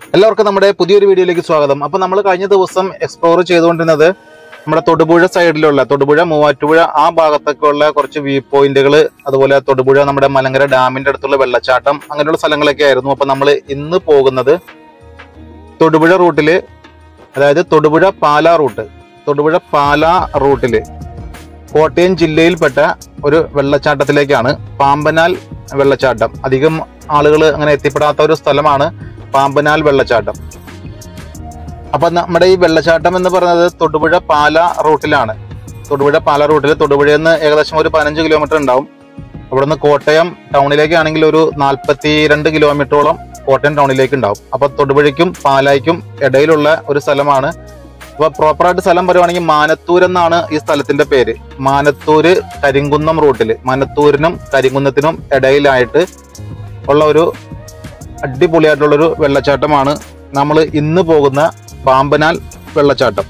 എല്ലാവർക്കും നമ്മുടെ പുതിയൊരു വീഡിയോയിലേക്ക് സ്വാഗതം അപ്പൊ നമ്മൾ കഴിഞ്ഞ ദിവസം എക്സ്പ്ലോർ ചെയ്തുകൊണ്ടിരുന്നത് നമ്മുടെ തൊടുപുഴ സൈഡിലുള്ള തൊടുപുഴ മൂവാറ്റുപുഴ ആ ഭാഗത്തൊക്കെ ഉള്ള കുറച്ച് വ്യൂ പോയിന്റുകൾ അതുപോലെ തൊടുപുഴ നമ്മുടെ മലങ്കര ഡാമിന്റെ അടുത്തുള്ള വെള്ളച്ചാട്ടം അങ്ങനെയുള്ള സ്ഥലങ്ങളൊക്കെ ആയിരുന്നു അപ്പൊ നമ്മൾ ഇന്ന് പോകുന്നത് തൊടുപുഴ റൂട്ടില് അതായത് തൊടുപുഴ പാലാ റൂട്ട് തൊടുപുഴ പാലാ റൂട്ടില് കോട്ടയം ജില്ലയിൽപ്പെട്ട ഒരു വെള്ളച്ചാട്ടത്തിലേക്കാണ് പാമ്പനാൽ വെള്ളച്ചാട്ടം അധികം ആളുകൾ അങ്ങനെ എത്തിപ്പെടാത്ത ഒരു സ്ഥലമാണ് പാമ്പനാൽ വെള്ളച്ചാട്ടം അപ്പൊ നമ്മുടെ ഈ വെള്ളച്ചാട്ടം എന്ന് പറയുന്നത് തൊടുപുഴ പാല റൂട്ടിലാണ് തൊടുപുഴ പാല റൂട്ടിൽ തൊടുപുഴയിൽ നിന്ന് ഏകദേശം ഒരു പതിനഞ്ച് കിലോമീറ്റർ ഉണ്ടാവും അവിടുന്ന് കോട്ടയം ടൗണിലേക്കാണെങ്കിൽ ഒരു നാൽപ്പത്തി രണ്ട് കിലോമീറ്ററോളം കോട്ടയം ടൗണിലേക്ക് ഉണ്ടാവും അപ്പൊ തൊടുപുഴയ്ക്കും പാലായ്ക്കും ഇടയിലുള്ള ഒരു സ്ഥലമാണ് അപ്പൊ പ്രോപ്പറായിട്ട് സ്ഥലം പറയുവാണെങ്കിൽ മാനത്തൂർ എന്നാണ് ഈ സ്ഥലത്തിന്റെ പേര് മാനത്തൂര് കരിങ്കുന്നം റൂട്ടിൽ മാനത്തൂരിനും കരിങ്കുന്നത്തിനും ഇടയിലായിട്ട് ഉള്ള ഒരു അടിപൊളിയായിട്ടുള്ളൊരു വെള്ളച്ചാട്ടമാണ് നമ്മൾ ഇന്ന് പോകുന്ന പാമ്പനാൽ വെള്ളച്ചാട്ടം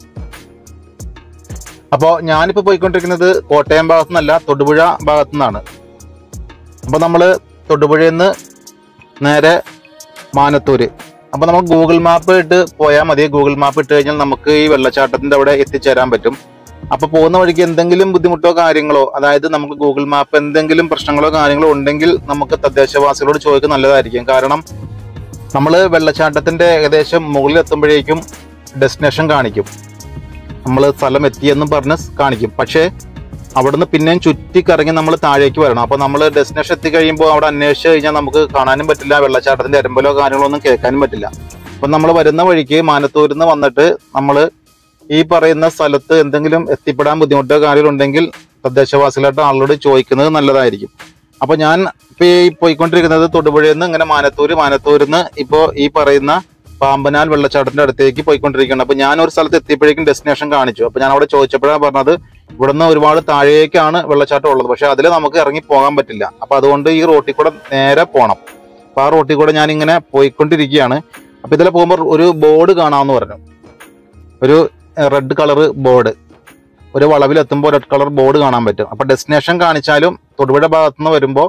അപ്പോൾ ഞാനിപ്പോൾ പോയിക്കൊണ്ടിരിക്കുന്നത് കോട്ടയം ഭാഗത്തു നിന്നല്ല തൊടുപുഴ ഭാഗത്തു നിന്നാണ് അപ്പോൾ നമ്മൾ തൊടുപുഴയിൽ നിന്ന് നേരെ മാനത്തൂര് അപ്പോൾ നമുക്ക് ഗൂഗിൾ മാപ്പ് ഇട്ട് പോയാൽ മതി ഗൂഗിൾ മാപ്പ് ഇട്ട് കഴിഞ്ഞാൽ നമുക്ക് ഈ വെള്ളച്ചാട്ടത്തിന്റെ അവിടെ എത്തിച്ചേരാൻ പറ്റും അപ്പൊ പോകുന്ന വഴിക്ക് എന്തെങ്കിലും ബുദ്ധിമുട്ടോ കാര്യങ്ങളോ അതായത് നമുക്ക് ഗൂഗിൾ മാപ്പ് എന്തെങ്കിലും പ്രശ്നങ്ങളോ കാര്യങ്ങളോ ഉണ്ടെങ്കിൽ നമുക്ക് തദ്ദേശവാസികളോട് ചോദിക്കുന്നത് നല്ലതായിരിക്കും കാരണം നമ്മൾ വെള്ളച്ചാട്ടത്തിന്റെ ഏകദേശം മുകളിൽ എത്തുമ്പോഴേക്കും ഡെസ്റ്റിനേഷൻ കാണിക്കും നമ്മൾ സ്ഥലം എത്തിയെന്നും പറഞ്ഞ് കാണിക്കും പക്ഷേ അവിടുന്ന് പിന്നെയും ചുറ്റിക്കറങ്ങി നമ്മൾ താഴേക്ക് വരണം അപ്പോൾ നമ്മൾ ഡെസ്റ്റിനേഷൻ എത്തിക്കഴിയുമ്പോൾ അവിടെ അന്വേഷിച്ച് കഴിഞ്ഞാൽ നമുക്ക് കാണാനും പറ്റില്ല വെള്ളച്ചാട്ടത്തിന്റെ എരമ്പലോ കാര്യങ്ങളോ ഒന്നും കേൾക്കാനും പറ്റില്ല അപ്പം നമ്മൾ വരുന്ന വഴിക്ക് മാനത്തൂരിൽ നിന്ന് വന്നിട്ട് നമ്മൾ ഈ പറയുന്ന സ്ഥലത്ത് എന്തെങ്കിലും എത്തിപ്പെടാൻ ബുദ്ധിമുട്ടോ കാര്യങ്ങളോ ഉണ്ടെങ്കിൽ തദ്ദേശവാസികളായിട്ട് ആളോട് ചോദിക്കുന്നത് നല്ലതായിരിക്കും അപ്പൊ ഞാൻ ഇപ്പൊ ഈ പോയിക്കൊണ്ടിരിക്കുന്നത് തൊടുപുഴയിൽ നിന്ന് ഇങ്ങനെ മാനത്തൂര് മാനത്തൂരിൽ നിന്ന് ഇപ്പോ ഈ പറയുന്ന പാമ്പനാൽ വെള്ളച്ചാട്ടത്തിന്റെ അടുത്തേക്ക് പോയിക്കൊണ്ടിരിക്കുകയാണ് അപ്പൊ ഞാൻ ഒരു സ്ഥലത്ത് എത്തിയപ്പോഴേക്കും ഡെസ്റ്റിനേഷൻ കാണിച്ചു അപ്പൊ ഞാൻ അവിടെ ചോദിച്ചപ്പോഴാണ് പറഞ്ഞത് ഇവിടുന്ന് ഒരുപാട് താഴേക്കാണ് വെള്ളച്ചാട്ടം ഉള്ളത് പക്ഷെ അതിൽ നമുക്ക് ഇറങ്ങി പോകാൻ പറ്റില്ല അപ്പൊ അതുകൊണ്ട് ഈ റോട്ടിൽ കൂടെ നേരെ പോകണം അപ്പൊ ആ റോട്ടിൽ കൂടെ ഞാൻ ഇങ്ങനെ പോയിക്കൊണ്ടിരിക്കുകയാണ് അപ്പൊ ഇതിലെ പോകുമ്പോൾ ഒരു ബോർഡ് കാണാമെന്ന് പറഞ്ഞു ഒരു റെഡ് കളർ ബോർഡ് ഒരു വളവിൽ എത്തുമ്പോൾ റെഡ് കളർ ബോർഡ് കാണാൻ പറ്റും അപ്പൊ ഡെസ്റ്റിനേഷൻ കാണിച്ചാലും തൊടുപുഴ ഭാഗത്തു നിന്ന് വരുമ്പോൾ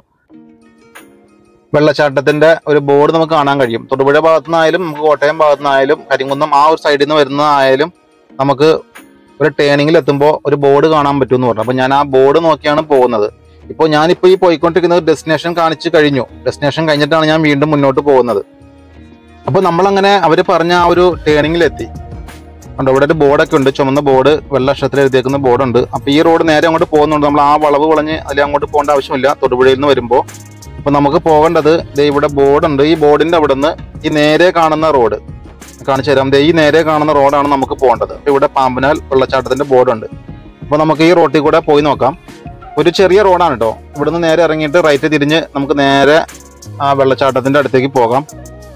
വെള്ളച്ചാട്ടത്തിന്റെ ഒരു ബോർഡ് നമുക്ക് കാണാൻ കഴിയും തൊടുപുഴ ഭാഗത്തു നിന്നായാലും നമുക്ക് കോട്ടയം ഭാഗത്തു നിന്നായാലും കരിങ്കുന്നം ആ ഒരു സൈഡിൽ നിന്ന് വരുന്നതായാലും നമുക്ക് ഒരു ടേണിങ്ങിൽ എത്തുമ്പോൾ ഒരു ബോർഡ് കാണാൻ പറ്റും എന്ന് പറഞ്ഞു അപ്പൊ ഞാൻ ആ ബോർഡ് നോക്കിയാണ് പോകുന്നത് ഇപ്പോൾ ഞാനിപ്പോൾ ഈ പോയിക്കൊണ്ടിരിക്കുന്നത് ഡെസ്റ്റിനേഷൻ കാണിച്ചു കഴിഞ്ഞു ഡെസ്റ്റിനേഷൻ കഴിഞ്ഞിട്ടാണ് ഞാൻ വീണ്ടും മുന്നോട്ട് പോകുന്നത് അപ്പൊ നമ്മളങ്ങനെ അവര് പറഞ്ഞ ആ ഒരു ടേണിങ്ങിലെത്തി ഉണ്ട് ഇവിടെ ഒരു ബോർഡൊക്കെ ഉണ്ട് ചുമന്ന ബോർഡ് വെള്ള അക്ഷരത്തിൽ എഴുതിയേക്കുന്ന ബോർഡുണ്ട് അപ്പൊ ഈ റോഡ് നേരെ അങ്ങോട്ട് പോകുന്നുണ്ട് നമ്മൾ ആ വളവ് വളഞ്ഞ് അതിൽ അങ്ങോട്ട് പോകേണ്ട ആവശ്യമില്ല തൊടുപുഴയിൽ നിന്ന് വരുമ്പോൾ അപ്പൊ നമുക്ക് പോകേണ്ടത് ദേ ഇവിടെ ബോർഡുണ്ട് ഈ ബോർഡിന്റെ അവിടെ നിന്ന് ഈ നേരെ കാണുന്ന റോഡ് കാണിച്ചു തരാം ദേ ഈ നേരെ കാണുന്ന റോഡാണ് നമുക്ക് പോകേണ്ടത് അപ്പൊ ഇവിടെ പാമ്പനാൽ വെള്ളച്ചാട്ടത്തിന്റെ ബോർഡുണ്ട് അപ്പൊ നമുക്ക് ഈ റോട്ടിൽ കൂടെ പോയി നോക്കാം ഒരു ചെറിയ റോഡാണ് കേട്ടോ ഇവിടുന്ന് നേരെ ഇറങ്ങിയിട്ട് റൈറ്റ് തിരിഞ്ഞ് നമുക്ക് നേരെ ആ വെള്ളച്ചാട്ടത്തിന്റെ അടുത്തേക്ക് പോകാം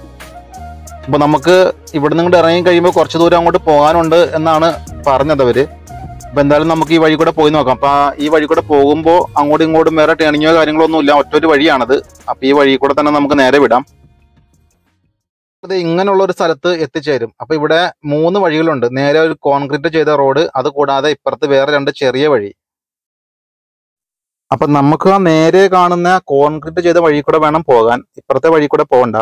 അപ്പൊ നമുക്ക് ഇവിടെ നിന്ന് ഇറങ്ങി കഴിയുമ്പോൾ കുറച്ച് ദൂരം അങ്ങോട്ട് പോകാനുണ്ട് എന്നാണ് പറഞ്ഞത് അവര് അപ്പൊ എന്തായാലും നമുക്ക് ഈ വഴി കൂടെ പോയി നോക്കാം അപ്പൊ ആ ഈ വഴി കൂടെ പോകുമ്പോൾ അങ്ങോട്ടും ഇങ്ങോട്ടും വേറെ ടേണിങ്ങോ കാര്യങ്ങളോ ഒന്നും ഇല്ല ഒറ്റൊരു വഴിയാണത് അപ്പൊ ഈ വഴി കൂടെ തന്നെ നമുക്ക് നേരെ വിടാം അത് ഇങ്ങനെയുള്ള ഒരു സ്ഥലത്ത് എത്തിച്ചേരും അപ്പൊ ഇവിടെ മൂന്ന് വഴികളുണ്ട് നേരെ ഒരു കോൺക്രീറ്റ് ചെയ്ത റോഡ് അത് കൂടാതെ ഇപ്പുറത്ത് വേറെ രണ്ട് ചെറിയ വഴി അപ്പൊ നമുക്ക് ആ നേരെ കാണുന്ന കോൺക്രീറ്റ് ചെയ്ത വഴി കൂടെ വേണം പോകാൻ ഇപ്പുറത്തെ വഴി കൂടെ പോകണ്ട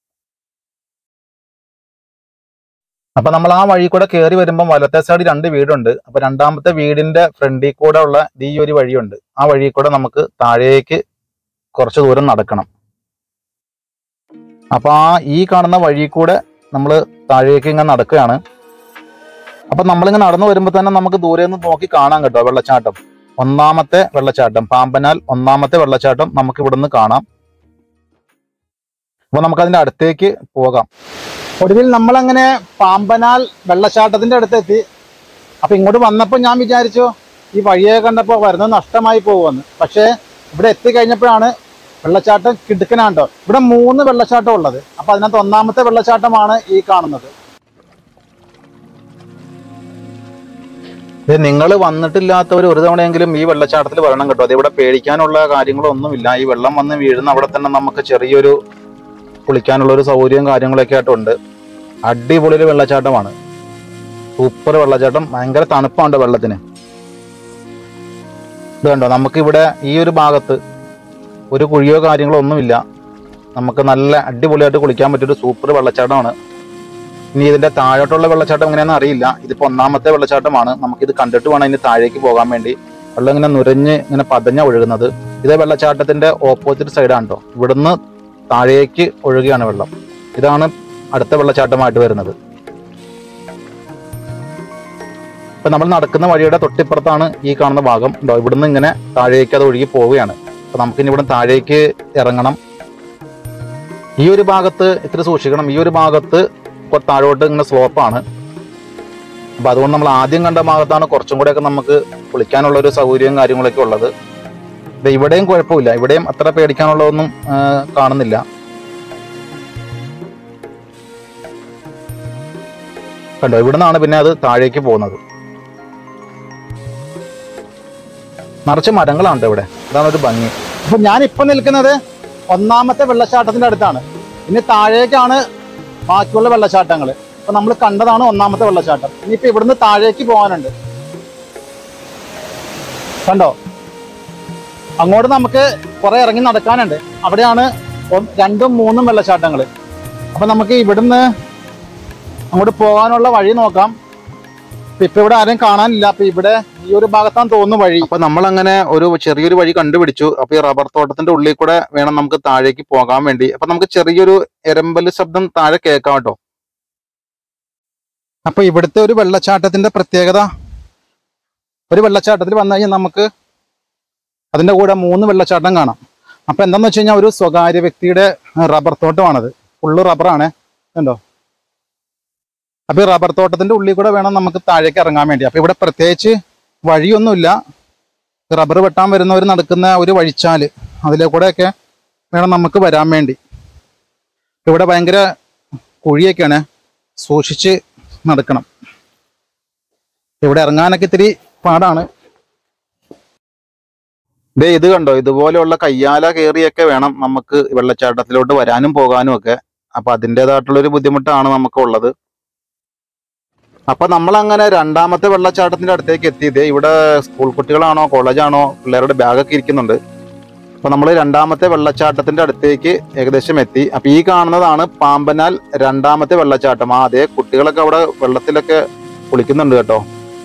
അപ്പൊ നമ്മൾ ആ വഴി കൂടെ കയറി വരുമ്പോൾ വലത്തെ സൈഡ് രണ്ട് വീടുണ്ട് അപ്പൊ രണ്ടാമത്തെ വീടിന്റെ ഫ്രണ്ടിൽ കൂടെ ഉള്ള ഈ ഒരു വഴിയുണ്ട് ആ വഴി കൂടെ നമുക്ക് താഴേക്ക് കുറച്ച് ദൂരം നടക്കണം അപ്പൊ ആ ഈ കാണുന്ന വഴി കൂടെ നമ്മൾ താഴേക്ക് ഇങ്ങനെ നടക്കുകയാണ് അപ്പൊ നമ്മളിങ്ങനെ നടന്നു വരുമ്പോൾ തന്നെ നമുക്ക് ദൂരെ നിന്ന് നോക്കി കാണാൻ കേട്ടോ വെള്ളച്ചാട്ടം ഒന്നാമത്തെ വെള്ളച്ചാട്ടം പാമ്പനാൽ ഒന്നാമത്തെ വെള്ളച്ചാട്ടം നമുക്ക് ഇവിടെ നിന്ന് കാണാം അപ്പൊ നമുക്ക് അതിന്റെ അടുത്തേക്ക് പോകാം ഒടുവിൽ നമ്മളങ്ങനെ പാമ്പനാൽ വെള്ളച്ചാട്ടത്തിന്റെ അടുത്തെത്തി അപ്പൊ ഇങ്ങോട്ട് വന്നപ്പോൾ ഞാൻ വിചാരിച്ചു ഈ വഴിയെ കണ്ടപ്പോൾ വരുന്നത് നഷ്ടമായി പോകുമെന്ന് പക്ഷേ ഇവിടെ എത്തിക്കഴിഞ്ഞപ്പോഴാണ് വെള്ളച്ചാട്ടം കിടുക്കനാണ്ടോ ഇവിടെ മൂന്ന് വെള്ളച്ചാട്ടം ഉള്ളത് അപ്പൊ അതിനകത്ത് ഒന്നാമത്തെ വെള്ളച്ചാട്ടമാണ് ഈ കാണുന്നത് നിങ്ങൾ വന്നിട്ടില്ലാത്തവർ ഒരു തവണയെങ്കിലും ഈ വെള്ളച്ചാട്ടത്തിൽ വരണം കേട്ടോ അത് ഇവിടെ പേടിക്കാനുള്ള കാര്യങ്ങളൊന്നുമില്ല ഈ വെള്ളം വന്ന് വീഴുന്ന അവിടെ തന്നെ നമുക്ക് ചെറിയൊരു കുളിക്കാനുള്ള ഒരു സൗകര്യവും കാര്യങ്ങളൊക്കെ ആയിട്ടുണ്ട് അടിപൊളി ഒരു വെള്ളച്ചാട്ടമാണ് സൂപ്പർ വെള്ളച്ചാട്ടം ഭയങ്കര തണുപ്പാണ് വെള്ളത്തിന് ഇത് കണ്ടോ നമുക്കിവിടെ ഈ ഒരു ഭാഗത്ത് ഒരു കുഴിയോ കാര്യങ്ങളോ ഒന്നുമില്ല നമുക്ക് നല്ല അടിപൊളിയായിട്ട് കുളിക്കാൻ പറ്റിയൊരു സൂപ്പർ വെള്ളച്ചാട്ടമാണ് ഇനി ഇതിന്റെ താഴോട്ടുള്ള വെള്ളച്ചാട്ടം എങ്ങനെയാണെന്ന് അറിയില്ല ഇതിപ്പോ ഒന്നാമത്തെ വെള്ളച്ചാട്ടമാണ് നമുക്കിത് കണ്ടിട്ട് വേണം ഇനി താഴേക്ക് പോകാൻ വേണ്ടി വെള്ളം ഇങ്ങനെ നുരഞ്ഞ് ഇങ്ങനെ പതഞ്ഞ ഒഴുകുന്നത് ഇത് വെള്ളച്ചാട്ടത്തിന്റെ ഓപ്പോസിറ്റ് സൈഡാണ് കേട്ടോ ഇവിടുന്ന് താഴേക്ക് ഒഴുകുകയാണ് വെള്ളം ഇതാണ് അടുത്ത വെള്ളച്ചാട്ടമായിട്ട് വരുന്നത് ഇപ്പൊ നമ്മൾ നടക്കുന്ന വഴിയുടെ തൊട്ടിപ്പുറത്താണ് ഈ കാണുന്ന ഭാഗം ഉണ്ടോ ഇവിടുന്ന് ഇങ്ങനെ താഴേക്ക് അത് ഒഴുകി പോവുകയാണ് അപ്പൊ നമുക്കിനി ഇവിടെ താഴേക്ക് ഇറങ്ങണം ഈ ഒരു ഭാഗത്ത് ഇത്തിരി സൂക്ഷിക്കണം ഈ ഒരു ഭാഗത്ത് കൊ- താഴോട്ട് ഇങ്ങനെ സ്ലോപ്പാണ് അപ്പൊ അതുകൊണ്ട് നമ്മൾ ആദ്യം കണ്ട ഭാഗത്താണ് കുറച്ചും കൂടെയൊക്കെ നമുക്ക് കുളിക്കാനുള്ള ഒരു സൗകര്യവും കാര്യങ്ങളൊക്കെ ഉള്ളത് ദേ ഇവിടെയും കുഴപ്പമില്ല ഇവിടെയും അത്ര പേടിക്കാനുള്ളതൊന്നും ആ, കാണുന്നില്ല കണ്ടോ ഇവിടെ നിന്നാണ് പിന്നെ അത് താഴേക്ക് പോകുന്നത് നിറച്ച് മരങ്ങളാണ് ട്ടോ ഇവിടെ അതാണ് ഒരു ഭംഗി അപ്പൊ ഞാൻ ഇപ്പൊ നിൽക്കുന്നത് ഒന്നാമത്തെ വെള്ളച്ചാട്ടത്തിന്റെ അടുത്താണ് ഇനി താഴേക്കാണ് ബാക്കിയുള്ള വെള്ളച്ചാട്ടങ്ങൾ അപ്പൊ നമ്മൾ കണ്ടതാണ് ഒന്നാമത്തെ വെള്ളച്ചാട്ടം ഇനിയിപ്പോ ഇവിടുന്ന് താഴേക്ക് പോകാനുണ്ട് കണ്ടോ അങ്ങോട്ട് നമുക്ക് കുറെ ഇറങ്ങി നടക്കാനുണ്ട് അവിടെയാണ് ഒന്ന് രണ്ടും മൂന്നും വെള്ളച്ചാട്ടങ്ങൾ അപ്പൊ നമുക്ക് ഇവിടുന്ന് അങ്ങോട്ട് പോകാനുള്ള വഴി നോക്കാം ഇപ്പൊ ഇപ്പൊ ഇവിടെ ആരും കാണാനില്ല അപ്പൊ ഇവിടെ ഈ ഒരു ഭാഗത്താണ് തോന്നുന്നു വഴി അപ്പൊ നമ്മൾ അങ്ങനെ ഒരു ചെറിയൊരു വഴി കണ്ടുപിടിച്ചു അപ്പൊ ഈ റബ്ബർ തോട്ടത്തിന്റെ ഉള്ളിൽ കൂടെ വേണം നമുക്ക് താഴേക്ക് പോകാൻ വേണ്ടി അപ്പൊ നമുക്ക് ചെറിയൊരു എരമ്പല് ശബ്ദം താഴെ കേൾക്കാം കേട്ടോ അപ്പൊ ഇവിടുത്തെ ഒരു വെള്ളച്ചാട്ടത്തിന്റെ പ്രത്യേകത ഒരു വെള്ളച്ചാട്ടത്തിൽ വന്നു കഴിഞ്ഞാൽ നമുക്ക് അതിന്റെ കൂടെ മൂന്ന് വെള്ളച്ചാട്ടം കാണാം അപ്പൊ എന്താന്ന് വെച്ച് കഴിഞ്ഞാൽ ഒരു സ്വകാര്യ വ്യക്തിയുടെ റബ്ബർ തോട്ടമാണത് ഫുള്ള് റബ്ബറാണ് കണ്ടോ അപ്പൊ ഈ റബ്ബർ തോട്ടത്തിന്റെ ഉള്ളിൽ കൂടെ വേണം നമുക്ക് താഴേക്ക് ഇറങ്ങാൻ വേണ്ടി അപ്പൊ ഇവിടെ പ്രത്യേകിച്ച് വഴിയൊന്നുമില്ല റബ്ബർ വെട്ടാൻ വരുന്നവർ നടക്കുന്ന ഒരു വഴിച്ചാല് അതിലെ കൂടെയൊക്കെ വേണം നമുക്ക് വരാൻ വേണ്ടി ഇവിടെ ഭയങ്കര കുഴിയൊക്കെയാണ് സൂക്ഷിച്ച് നടക്കണം ഇവിടെ ഇറങ്ങാനൊക്കെ ഇത്തിരി പാടാണ് ദേ ഇത് കണ്ടോ ഇതുപോലെയുള്ള കയ്യാല കയറിയൊക്കെ വേണം നമുക്ക് വെള്ളച്ചാട്ടത്തിലോട്ട് വരാനും പോകാനും ഒക്കെ അപ്പൊ അതിൻ്റെതായിട്ടുള്ള ഒരു ബുദ്ധിമുട്ടാണ് നമുക്ക് ഉള്ളത് അപ്പൊ നമ്മൾ അങ്ങനെ രണ്ടാമത്തെ വെള്ളച്ചാട്ടത്തിന്റെ അടുത്തേക്ക് എത്തിയത് ഇവിടെ സ്കൂൾ കുട്ടികളാണോ കോളേജാണോ പിള്ളേരുടെ ബാഗൊക്കെ ഇരിക്കുന്നുണ്ട് അപ്പൊ നമ്മൾ രണ്ടാമത്തെ വെള്ളച്ചാട്ടത്തിന്റെ അടുത്തേക്ക് ഏകദേശം എത്തി അപ്പൊ ഈ കാണുന്നതാണ് പാമ്പനാൽ രണ്ടാമത്തെ വെള്ളച്ചാട്ടം ആ അതേ കുട്ടികളൊക്കെ അവിടെ വെള്ളത്തിലൊക്കെ കുളിക്കുന്നുണ്ട് കേട്ടോ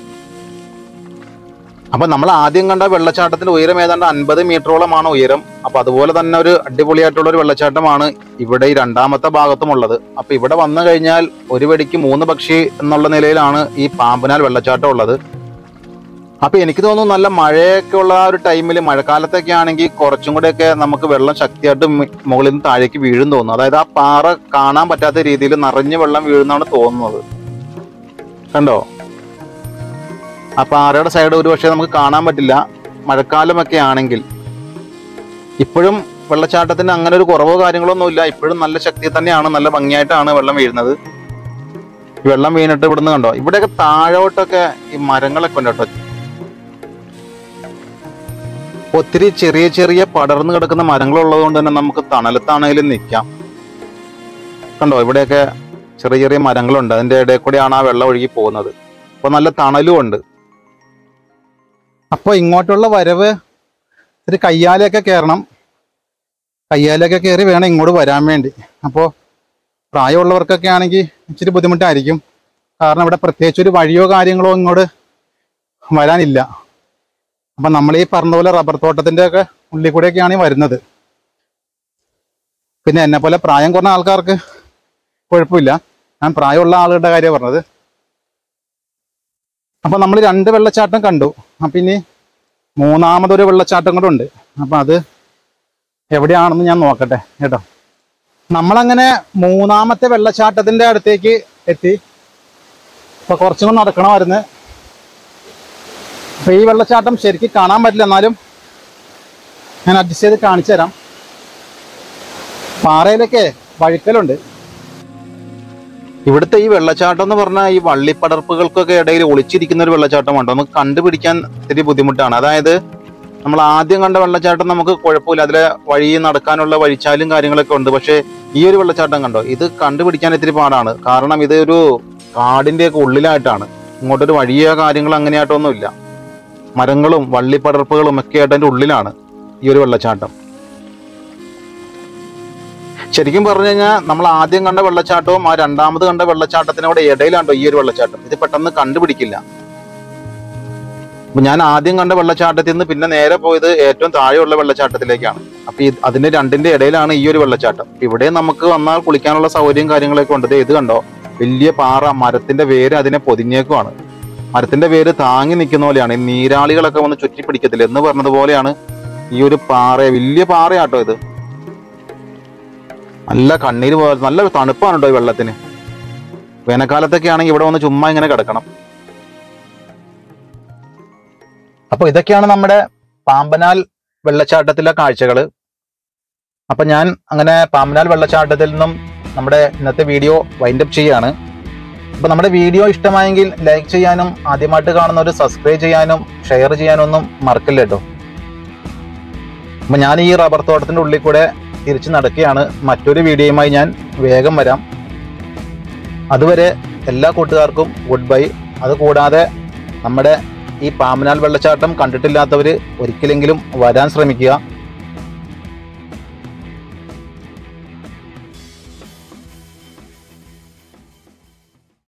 അപ്പൊ നമ്മൾ ആദ്യം കണ്ട വെള്ളച്ചാട്ടത്തിന്റെ ഉയരം ഏതാണ്ട് അൻപത് മീറ്ററോളമാണ് ഉയരം അപ്പൊ അതുപോലെ തന്നെ ഒരു അടിപൊളിയായിട്ടുള്ള ഒരു വെള്ളച്ചാട്ടമാണ് ഇവിടെ ഈ രണ്ടാമത്തെ ഭാഗത്തും ഉള്ളത് അപ്പൊ ഇവിടെ വന്നു കഴിഞ്ഞാൽ ഒരു വെടിക്ക് മൂന്ന് പക്ഷി എന്നുള്ള നിലയിലാണ് ഈ പാമ്പനാൽ വെള്ളച്ചാട്ടം ഉള്ളത് അപ്പൊ എനിക്ക് തോന്നുന്നു നല്ല മഴയൊക്കെ ഉള്ള ആ ഒരു ടൈമിൽ മഴക്കാലത്തൊക്കെ ആണെങ്കിൽ കുറച്ചും കൂടെയൊക്കെ നമുക്ക് വെള്ളം ശക്തിയായിട്ട് മി- മുകളിൽ നിന്ന് താഴേക്ക് വീഴും തോന്നുന്നു അതായത് ആ പാറ കാണാൻ പറ്റാത്ത രീതിയിൽ നിറഞ്ഞ് വെള്ളം വീഴുന്നാണ് തോന്നുന്നത് കണ്ടോ ആ പാറയുടെ സൈഡ് ഒരു പക്ഷേ നമുക്ക് കാണാൻ പറ്റില്ല മഴക്കാലമൊക്കെ ആണെങ്കിൽ ഇപ്പോഴും വെള്ളച്ചാട്ടത്തിന് അങ്ങനെ ഒരു കുറവോ കാര്യങ്ങളൊന്നുമില്ല ഇപ്പോഴും നല്ല ശക്തി തന്നെയാണ് നല്ല ഭംഗിയായിട്ടാണ് വെള്ളം വീഴുന്നത് ഈ വെള്ളം വീണിട്ട് ഇവിടുന്ന് കണ്ടോ ഇവിടെയൊക്കെ താഴോട്ടൊക്കെ ഈ മരങ്ങളൊക്കെ ഉണ്ട് കേട്ടോ ഒത്തിരി ചെറിയ ചെറിയ പടർന്നു കിടക്കുന്ന മരങ്ങൾ ഉള്ളത് കൊണ്ട് തന്നെ നമുക്ക് തണലത്താണെങ്കിലും നിൽക്കാം കണ്ടോ ഇവിടെയൊക്കെ ചെറിയ ചെറിയ മരങ്ങളുണ്ട് അതിന്റെ ഇടയിൽ കൂടെയാണ് ആ വെള്ളം ഒഴുകി പോകുന്നത് അപ്പൊ നല്ല തണലും ഉണ്ട് അപ്പോൾ ഇങ്ങോട്ടുള്ള വരവ് ഒരു കയ്യാലയൊക്കെ കയറണം കയ്യാലയൊക്കെ കയറി വേണം ഇങ്ങോട്ട് വരാൻ വേണ്ടി അപ്പോൾ പ്രായമുള്ളവർക്കൊക്കെ ആണെങ്കിൽ ഇച്ചിരി ബുദ്ധിമുട്ടായിരിക്കും കാരണം ഇവിടെ പ്രത്യേകിച്ച് ഒരു വഴിയോ കാര്യങ്ങളോ ഇങ്ങോട്ട് വരാനില്ല അപ്പം നമ്മൾ ഈ പറഞ്ഞ പോലെ റബ്ബർ തോട്ടത്തിൻ്റെ ഒക്കെ ഉള്ളിൽ കൂടെയൊക്കെയാണ് ഈ വരുന്നത് പിന്നെ എന്നെ പോലെ പ്രായം കുറഞ്ഞ ആൾക്കാർക്ക് കുഴപ്പമില്ല ഞാൻ പ്രായമുള്ള ആളുകളുടെ കാര്യമാണ് പറഞ്ഞത് അപ്പൊ നമ്മൾ രണ്ട് വെള്ളച്ചാട്ടം കണ്ടു അപ്പൊ ഇനി മൂന്നാമതൊരു വെള്ളച്ചാട്ടം കൂടെ ഉണ്ട് അപ്പൊ അത് എവിടെയാണെന്ന് ഞാൻ നോക്കട്ടെ കേട്ടോ നമ്മളങ്ങനെ മൂന്നാമത്തെ വെള്ളച്ചാട്ടത്തിന്റെ അടുത്തേക്ക് എത്തി അപ്പൊ കുറച്ചും കൂടെ നടക്കണമായിരുന്നു അപ്പൊ ഈ വെള്ളച്ചാട്ടം ശരിക്കും കാണാൻ പറ്റില്ല എന്നാലും ഞാൻ അഡ്ജസ്റ്റ് ചെയ്ത് കാണിച്ചു തരാം പാറയിലൊക്കെ വഴുക്കലുണ്ട് ഇവിടുത്തെ ഈ വെള്ളച്ചാട്ടം എന്ന് പറഞ്ഞാൽ ഈ വള്ളിപ്പടർപ്പുകൾക്കൊക്കെ ഇടയിൽ ഒളിച്ചിരിക്കുന്ന ഒരു വെള്ളച്ചാട്ടമാണ് നമുക്ക് കണ്ടുപിടിക്കാൻ ഇത്തിരി ബുദ്ധിമുട്ടാണ് അതായത് നമ്മൾ ആദ്യം കണ്ട വെള്ളച്ചാട്ടം നമുക്ക് കുഴപ്പമില്ല അതിലെ വഴി നടക്കാനുള്ള വഴിച്ചാലും കാര്യങ്ങളൊക്കെ ഉണ്ട് പക്ഷേ ഈ ഒരു വെള്ളച്ചാട്ടം കണ്ടോ ഇത് കണ്ടുപിടിക്കാൻ ഇത്തിരി പാടാണ് കാരണം ഇത് ഒരു കാടിന്റെ ഒക്കെ ഉള്ളിലായിട്ടാണ് ഇങ്ങോട്ടൊരു വഴിയോ കാര്യങ്ങളോ അങ്ങനെയായിട്ടൊന്നും ഇല്ല മരങ്ങളും വള്ളിപ്പടർപ്പുകളും ഒക്കെ ആയിട്ട് അതിന്റെ ഉള്ളിലാണ് ഈ ഒരു വെള്ളച്ചാട്ടം ശരിക്കും പറഞ്ഞു കഴിഞ്ഞാൽ നമ്മൾ ആദ്യം കണ്ട വെള്ളച്ചാട്ടവും ആ രണ്ടാമത് കണ്ട വെള്ളച്ചാട്ടത്തിനോട് ഇടയിലാണ്ടോ ഈ ഒരു വെള്ളച്ചാട്ടം ഇത് പെട്ടെന്ന് കണ്ടുപിടിക്കില്ല അപ്പൊ ഞാൻ ആദ്യം കണ്ട വെള്ളച്ചാട്ടത്തിൽ നിന്ന് പിന്നെ നേരെ പോയത് ഏറ്റവും താഴെയുള്ള വെള്ളച്ചാട്ടത്തിലേക്കാണ് അപ്പൊ ഇത് അതിന്റെ രണ്ടിന്റെ ഇടയിലാണ് ഈ ഒരു വെള്ളച്ചാട്ടം അപ്പൊ ഇവിടെ നമുക്ക് വന്നാൽ കുളിക്കാനുള്ള സൗകര്യം കാര്യങ്ങളൊക്കെ ഉണ്ട് ദേ ഇത് കണ്ടോ വലിയ പാറ മരത്തിന്റെ വേര് അതിനെ പൊതിഞ്ഞേക്കുവാണ് മരത്തിന്റെ വേര് താങ്ങി നിൽക്കുന്ന പോലെയാണ് ഈ നീരാളികളൊക്കെ വന്ന് ചുറ്റി പിടിക്കത്തില്ല എന്ന് പറഞ്ഞതുപോലെയാണ് ഈ ഒരു പാറ വലിയ പാറയാട്ടോ ഇത് നല്ല കണ്ണീര് പോലെ നല്ല തണുപ്പാണ് കേട്ടോ ഈ വെള്ളത്തിന് വേനൽക്കാലത്തൊക്കെ ആണെങ്കിൽ ഇവിടെ വന്ന് ചുമ്മാ ഇങ്ങനെ കിടക്കണം അപ്പൊ ഇതൊക്കെയാണ് നമ്മുടെ പാമ്പനാൽ വെള്ളച്ചാട്ടത്തിലെ കാഴ്ചകൾ അപ്പൊ ഞാൻ അങ്ങനെ പാമ്പനാൽ വെള്ളച്ചാട്ടത്തിൽ നിന്നും നമ്മുടെ ഇന്നത്തെ വീഡിയോ വൈൻഡപ്പ് ചെയ്യാണ് അപ്പൊ നമ്മുടെ വീഡിയോ ഇഷ്ടമായെങ്കിൽ ലൈക്ക് ചെയ്യാനും ആദ്യമായിട്ട് കാണുന്നവർ സബ്സ്ക്രൈബ് ചെയ്യാനും ഷെയർ ചെയ്യാനും ഒന്നും മറക്കില്ല കേട്ടോ അപ്പൊ ഞാൻ ഈ റബ്ബർ തോട്ടത്തിന്റെ ഉള്ളിൽ കൂടെ തിരിച്ചു നടക്കുകയാണ് മറ്റൊരു വീഡിയോയുമായി ഞാൻ വേഗം വരാം അതുവരെ എല്ലാ കൂട്ടുകാർക്കും ഗുഡ് ബൈ അതുകൂടാതെ നമ്മുടെ ഈ പാമ്പനാൽ വെള്ളച്ചാട്ടം കണ്ടിട്ടില്ലാത്തവർ ഒരിക്കലെങ്കിലും വരാൻ ശ്രമിക്കുക